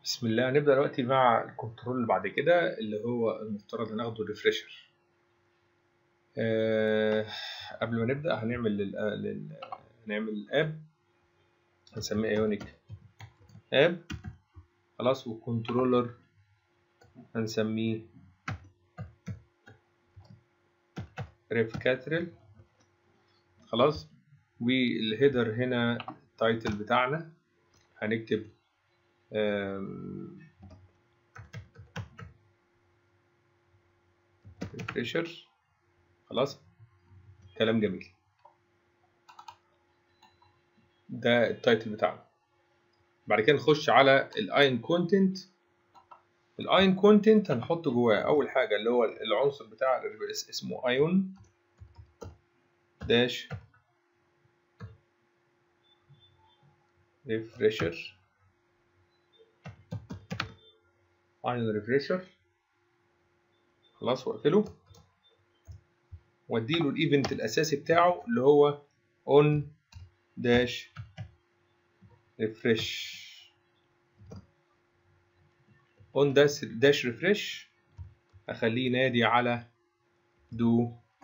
بسم الله هنبدأ دلوقتي مع الكنترول اللي بعد كده اللي هو المفترض هناخده ريفريشر أه قبل ما نبدأ هنعمل لل... لل... هنعمل اب هنسميه ايونيك اب خلاص والكنترولر هنسميه ريف كاتريل خلاص والهيدر هنا التايتل بتاعنا هنكتب ريفريشر خلاص كلام جميل ده التايتل بتاعنا بعد كده نخش على الاين كونتنت الاين كونتنت هنحط جواه اول حاجه اللي هو العنصر بتاع اسمه ايون داش ريفريشر ايون ريفريشر خلاص واقفله واديله الايفنت الاساسي بتاعه اللي هو on dash refresh on dash dash refresh اخليه ينادي على do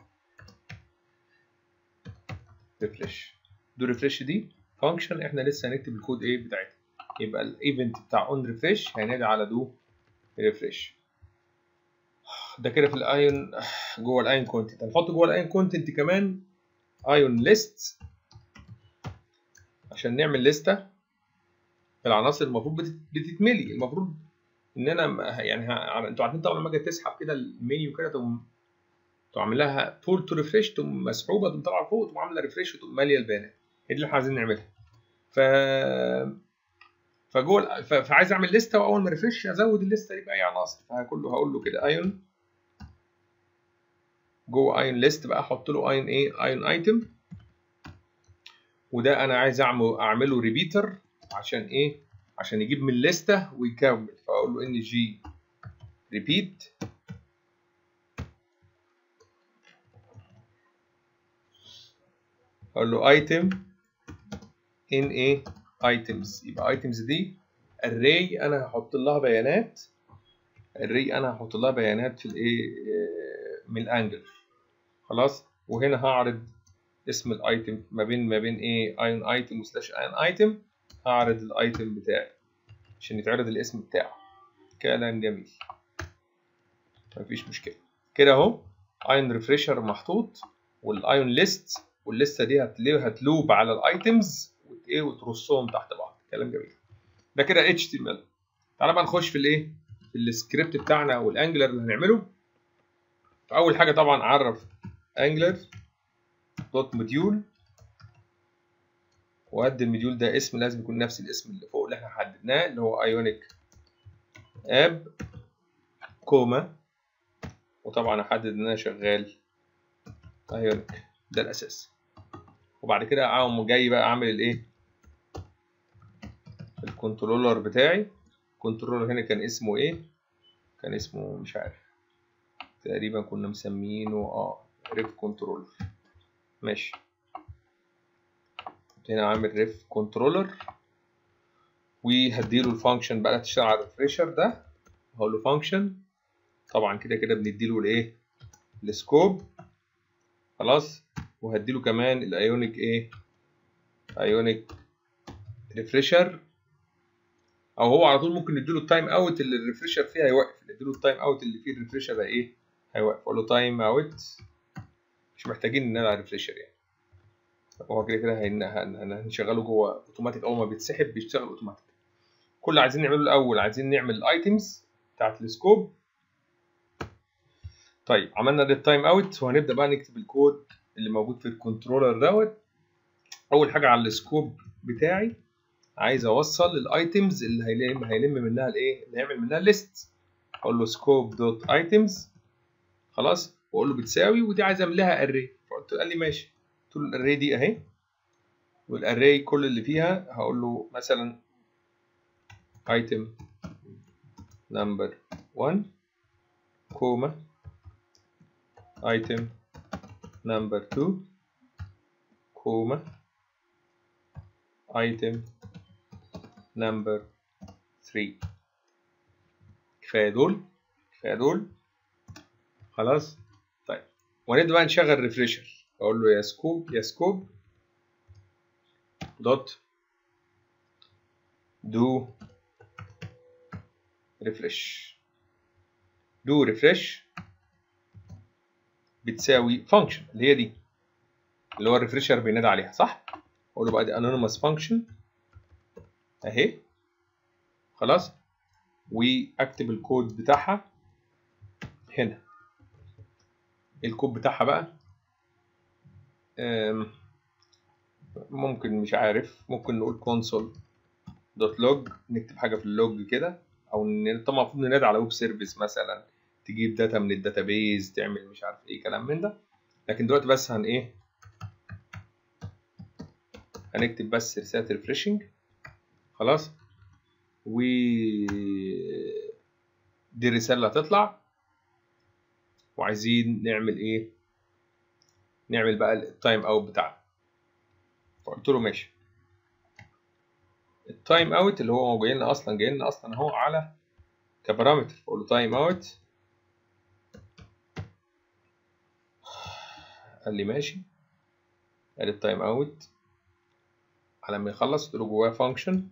refresh do refresh دي فانكشن احنا لسه هنكتب الكود ايه بتاعتها يبقى الايفنت بتاع on refresh هينادي على do refresh ده كده في الايون جوه الايون كونتنت هنحط جوه الايون كونتنت كمان ايون ليست عشان نعمل لستة العناصر المفروض بتتملي المفروض ان انا يعني ها... انتوا عارفين طبعا لما اجي تسحب كده المنيو كده تقوم تقوم عامل لها بول تو ريفريش تقوم مسحوبه تقوم طالعه فوق تقوم عامله ريفريش وتقوم ماليه البيانات هي دي اللي احنا عايزين نعملها ف فجوه ف... فعايز اعمل لسته واول ما ريفريش ازود الليسته دي باي عناصر فكله هقول له كده ايون جوه ايون ليست بقى احط له ايون ايه ايون ايتم وده انا عايز اعمل اعمله ريبيتر عشان ايه عشان يجيب من الليسته ويكمل فاقول له ان جي ريبيت اقول له ايتم ان ايه ايتمز يبقى ايتمز دي الري انا هحط لها بيانات الري انا هحط لها بيانات في الايه من الانجل خلاص وهنا هعرض اسم الايتم ما بين ما بين ايه اين ايتم وسلاش اين ايتم هعرض الايتم بتاعي عشان يتعرض الاسم بتاعه كلام جميل مفيش مشكله كده اهو اين ريفريشر محطوط والايون ليست والليسته دي هتلوب على الايتمز وايه وترصهم تحت بعض كلام جميل ده كده اتش تي ام ال تعالى بقى نخش في الايه في السكريبت بتاعنا والانجلر اللي هنعمله فاول حاجه طبعا اعرف انجلر دوت موديول وادي الموديول ده اسم لازم يكون نفس الاسم اللي فوق اللي احنا حددناه اللي هو ايونيك اب كوما وطبعا احدد ان انا شغال ايونيك ده الاساس وبعد كده اقوم جاي بقى اعمل الايه الكنترولر بتاعي الكنترولر هنا كان اسمه ايه كان اسمه مش عارف تقريبا كنا مسمينه اه ريف كنترولر ماشي هنا عامل ريف كنترولر وهديله الفانكشن بقى تشتغل على الريفريشر ده هقول له فانكشن طبعا كده كده بنديله الايه السكوب خلاص وهديله كمان الايونيك ايه ايونيك ريفريشر او هو على طول ممكن نديله التايم اوت اللي الريفريشر فيه هيوقف نديله التايم اوت اللي فيه الريفريشر ايه هيوقف اقول له تايم اوت مش محتاجين ان انا ريفريشر يعني هو كده كده هنشغله جوه اوتوماتيك اول ما بيتسحب بيشتغل اوتوماتيك كل اللي عايزين نعمله الاول عايزين نعمل الايتمز بتاعت السكوب طيب عملنا التايم اوت وهنبدا بقى نكتب الكود اللي موجود في الكنترولر دوت اول حاجه على السكوب بتاعي عايز اوصل الايتمز اللي هيلم هيلم منها الايه اللي هيعمل منها ليست اقول له سكوب دوت ايتمز خلاص واقول له بتساوي ودي عايز اعمل لها اري فقلت له قال لي ماشي قلت له الاري دي اهي والاري كل اللي فيها هقول له مثلا ايتم نمبر 1 كوما item number 2 كوما item number 3 كفايه دول كفايه دول خلاص طيب ونبدا بقى نشغل ريفريشر اقول له يا سكوب يا سكوب دوت دو ريفريش دو ريفريش بتساوي فانكشن اللي هي دي اللي هو الريفريشر بينادى عليها صح اقول له بقى دي انونيموس فانكشن اهي خلاص واكتب الكود بتاعها هنا الكود بتاعها بقى ممكن مش عارف ممكن نقول console دوت لوج نكتب حاجه في اللوج كده او طبعا المفروض ننادي على ويب سيرفيس مثلا تجيب داتا من الداتابيز تعمل مش عارف ايه كلام من ده لكن دلوقتي بس هن ايه هنكتب بس رساله ريفريشنج خلاص و دي الرساله اللي هتطلع وعايزين نعمل ايه نعمل بقى التايم اوت بتاعنا فقلت له ماشي التايم اوت اللي هو جاي لنا اصلا جاي لنا اصلا اهو على كبارامتر فاقول له تايم اوت قال لي ماشي قال التايم اوت على ما يخلص قلت له جواه فانكشن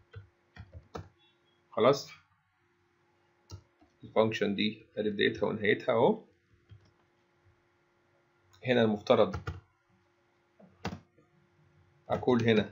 خلاص الفانكشن دي ادي بدايتها ونهايتها اهو هنا المفترض اقول هنا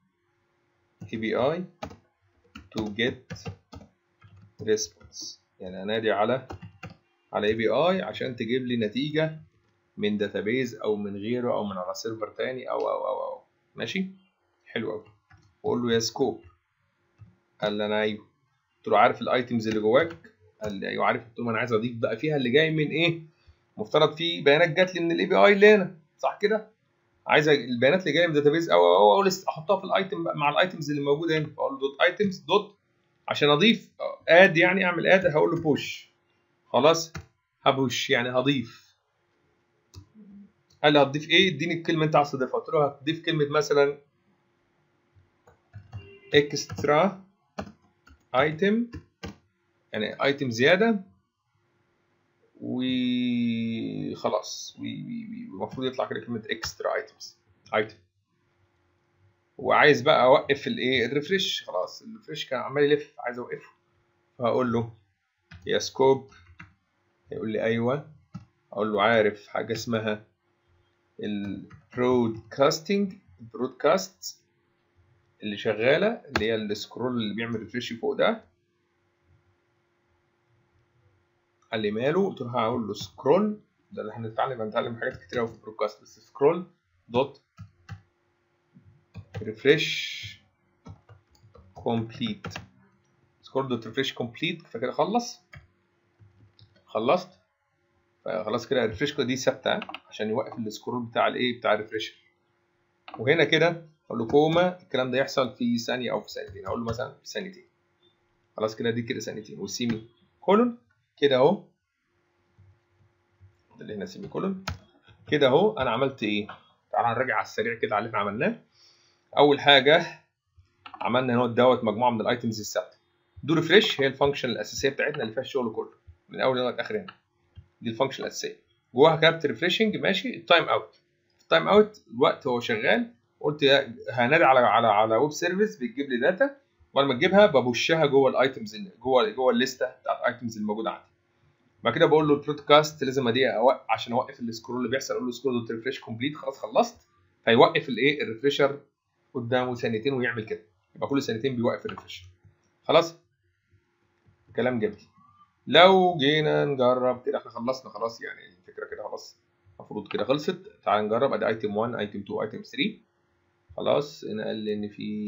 API to get response يعني انادي على على API عشان تجيب لي نتيجة من داتابيز او من غيره او من على سيرفر تاني او او او او ماشي حلو قوي واقول له يا سكوب قال لي انا ايوه قلت له عارف الايتمز اللي جواك قال لي ايوه عارف قلت له انا عايز اضيف بقى فيها اللي جاي من ايه مفترض في بيانات جات لي من الاي بي اي اللي هنا صح كده عايز البيانات اللي جايه من الداتابيز او او او احطها في الايتم مع الايتمز اللي موجوده هنا فاقول له دوت ايتمز دوت عشان اضيف اد يعني اعمل اد هقول له بوش خلاص هبوش يعني هضيف قال لي هتضيف ايه اديني الكلمه انت عايز تضيفها قلت له هتضيف كلمه مثلا اكسترا ايتم يعني ايتم زياده وخلاص المفروض يطلع كده كلمه اكسترا ايتمز ايتم وعايز بقى اوقف الايه الريفريش خلاص الريفريش كان عمال يلف عايز اوقفه فهقول له يا سكوب يقول لي ايوه اقول له عارف حاجه اسمها البرودكاستنج البرودكاست اللي شغاله اللي هي السكرول اللي بيعمل ريفريش فوق ده قال لي ماله قلت له هقول له سكرول ده اللي هنتعلم هنتعلم حاجات كتير قوي في البرودكاست بس سكرول دوت ريفريش كومبليت سكرول دوت ريفريش كومبليت فكده خلص خلصت فخلاص كده الريفريش دي ثابته عشان يوقف السكرول بتاع الايه بتاع الريفريشر وهنا كده اقول له كوما الكلام ده يحصل في ثانيه او في ثانيتين اقول له مثلا في ثانيتين خلاص كده دي كده ثانيتين والسيمي كولون كده اهو اللي هنا سيمي كولون كده اهو انا عملت ايه تعال نراجع على السريع كده على اللي احنا عملناه اول حاجه عملنا هنا دوت مجموعه من الايتمز الثابته دو ريفريش هي الفانكشن الاساسيه بتاعتنا اللي فيها الشغل كله من اول لغايه اخر هنا دي الفانكشن الاساسيه جواها كتبت ريفريشنج ماشي التايم اوت التايم اوت الوقت هو شغال قلت هنادي على على على ويب سيرفيس بتجيب لي داتا ولما تجيبها ببشها جوه الايتمز جوه جوه الليسته بتاعت الايتمز الموجوده عندي بعد كده بقول له البرودكاست لازم ادي أوقف عشان اوقف السكرول اللي بيحصل اقول له سكرول دوت ريفريش كومبليت خلاص خلصت فيوقف الايه الريفريشر قدامه ثانيتين ويعمل كده يبقى كل ثانيتين بيوقف الريفريشر خلاص كلام جميل لو جينا نجرب كده احنا خلصنا خلاص يعني الفكره كده خلاص المفروض كده خلصت تعال نجرب ادي ايتم 1 ايتم 2 ايتم 3 خلاص هنا قال لي ان في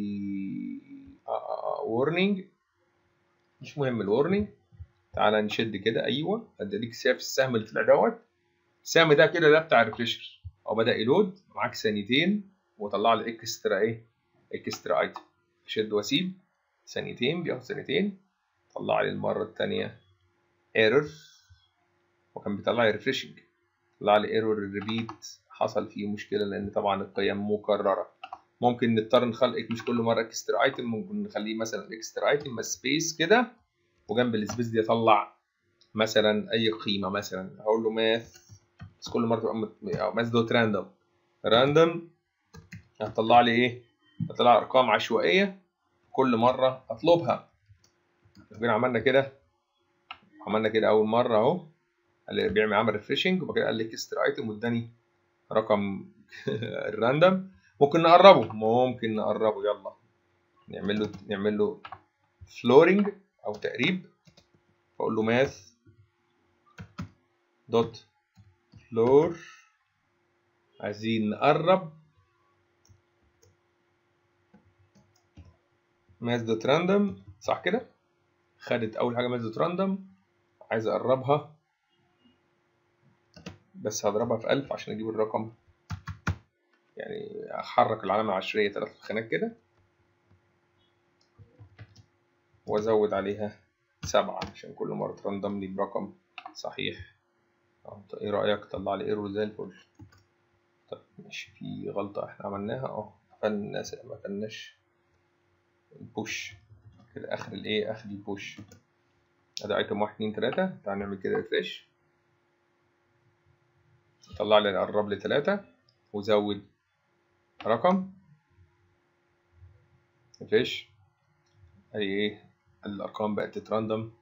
وورنينج مش مهم الورنينج تعالى نشد كده ايوه اديك شايف السهم اللي طلع دوت السهم ده كده ده بتاع الريفريشر او بدا يلود معاك ثانيتين وطلع لي اكسترا ايه اكسترا ايتم شد واسيب ثانيتين بياخد ثانيتين طلع لي المره الثانيه ايرور وكان بيطلع لي ريفريشنج طلع لي ايرور ريبيت حصل فيه مشكله لان طبعا القيم مكرره ممكن نضطر نخلق مش كل مره اكسترا ايتم ممكن نخليه مثلا اكسترا ايتم بس سبيس كده وجنب السبيس دي اطلع مثلا اي قيمه مثلا هقول له ماث بس كل مره تبقى مت... او ماث دوت راندوم راندوم هتطلع لي ايه هتطلع ارقام عشوائيه كل مره اطلبها جينا عملنا كده عملنا كده اول مره اهو قال لي بيعمل عمل ريفريشنج وبعد كده قال لي كستر ايتم واداني رقم الراندوم ممكن نقربه ممكن نقربه يلا نعمل له نعمل له فلورنج او تقريب فاقول له ماث دوت فلور عايزين نقرب ماث دوت راندوم صح كده خدت اول حاجه ماث دوت راندوم عايز اقربها بس هضربها في 1000 عشان اجيب الرقم يعني احرك العلامه العشريه ثلاث خانات كده وازود عليها سبعة عشان كل مرة ترندم لي برقم صحيح ايه رأيك طلع لي ايرور زي الفل طب ماشي في غلطة احنا عملناها اه قفلنا ما قفلناش البوش كده اخر الايه اخر البوش ادي ايتم واحد اتنين تلاتة تعال نعمل كده ريفريش طلع لي قرب لي تلاتة وزود رقم ريفريش ادي ايه الارقام بقت تتراندم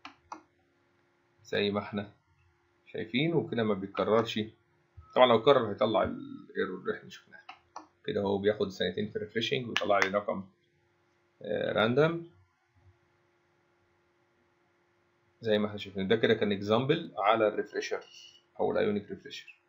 زي ما احنا شايفين وكده ما بيتكررش طبعا لو اتكرر هيطلع الايرور اللي احنا شفناه كده هو بياخد ثانيتين في ريفريشنج ويطلع لي رقم راندوم زي ما احنا شايفين ده كده كان اكزامبل على الريفريشر او الايونيك ريفريشر